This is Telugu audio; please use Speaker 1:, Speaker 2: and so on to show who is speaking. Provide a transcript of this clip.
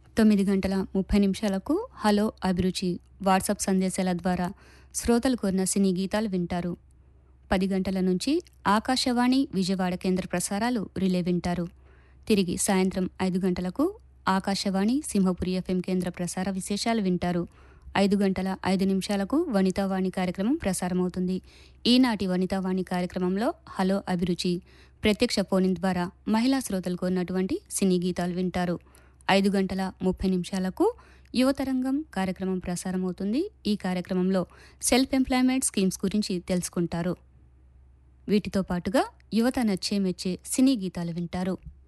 Speaker 1: తొమ్మిది గంటల ముప్పై నిమిషాలకు హలో అభిరుచి వాట్సాప్ సందేశాల ద్వారా శ్రోతలు కోరిన సినీ గీతాలు వింటారు పది గంటల నుంచి ఆకాశవాణి విజయవాడ కేంద్ర ప్రసారాలు రిలే వింటారు తిరిగి సాయంత్రం ఐదు గంటలకు ఆకాశవాణి సింహపురి ఎఫ్ఎం కేంద్ర ప్రసార విశేషాలు వింటారు ఐదు గంటల ఐదు నిమిషాలకు వనితావాణి కార్యక్రమం ప్రసారమవుతుంది ఈనాటి వనితావాణి కార్యక్రమంలో హలో అభిరుచి ప్రత్యక్ష ఫోన్ ద్వారా మహిళా శ్రోతలకు ఉన్నటువంటి సినీ గీతాలు వింటారు ఐదు గంటల ముప్పై నిమిషాలకు యువతరంగం కార్యక్రమం ప్రసారమవుతుంది ఈ కార్యక్రమంలో సెల్ఫ్ ఎంప్లాయ్మెంట్ స్కీమ్స్ గురించి తెలుసుకుంటారు వీటితో పాటుగా యువత నచ్చే మెచ్చే సినీ గీతాలు వింటారు